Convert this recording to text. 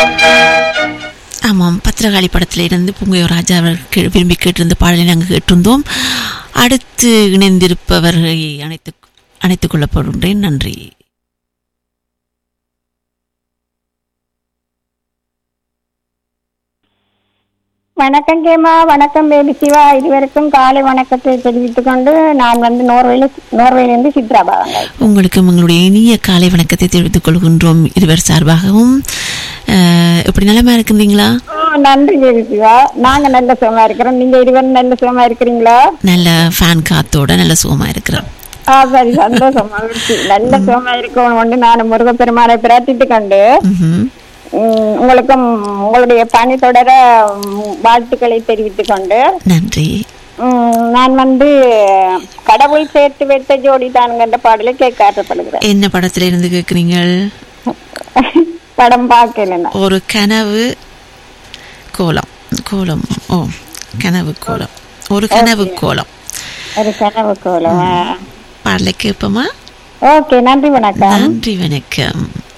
ஆமாம் பத்திரகாளி படத்தில் இருந்து புங்கையோ ராஜா அவர்கள் விரும்பி கேட்டிருந்த பாடலை நாங்கள் கேட்டிருந்தோம் அடுத்து இணைந்திருப்பவர்களை அணைத்து அணைத்துக் கொள்ளப்படுகின்றேன் நன்றி வணக்கம் கேமா வணக்கம் பேபி சிவா இதுவரைக்கும் காலை வணக்கத்தை தெரிவித்துக் கொண்டு நான் வந்து நோர்வேல நோர்வேலிருந்து சித்ரா பாவங்க உங்களுக்கு எங்களுடைய இனிய காலை வணக்கத்தை தெரிவித்துக் கொள்கின்றோம் இருவர் சார்பாகவும் அஹ், எப்படி நலமா இருக்கின்றீங்களா நன்றி பேபி சிவா நாங்க நல்ல சுகமா இருக்கிறோம் நீங்க இருவரும் நல்ல சுகமா இருக்கிறீங்களா நல்ல ஃபேன் காத்தோட நல்ல சுகமா இருக்கிறோம் ஆ சரி சந்தோஷம் மகிழ்ச்சி நல்ல சுகமா இருக்கணும் கொண்டு நான் முருகப்பெருமானை பிரார்த்தித்து கொண்டு ம்ஹும். உம், உங்களுக்கும் உங்களுடைய பணி தொடர உம், வாழ்த்துக்களை தெரிவித்துக் கொண்டு நன்றி உம், நான் வந்து கடவுள் சேர்த்து வைத்த ஜோடி தானுங்கிற பாடலை கேட்க ஆசைப்படுகிறேன் என்ன படத்துல இருந்து கேக்குறீங்கள் படம் பார்க்கல நான். ஒரு கனவு கோலம் கோலம் ஓ கனவு கோலம் ஒரு கனவு கோலம் ஒரு கனவு கோலம் பாடலை கேட்போமா ஓகே நன்றி வணக்கம் நன்றி வணக்கம்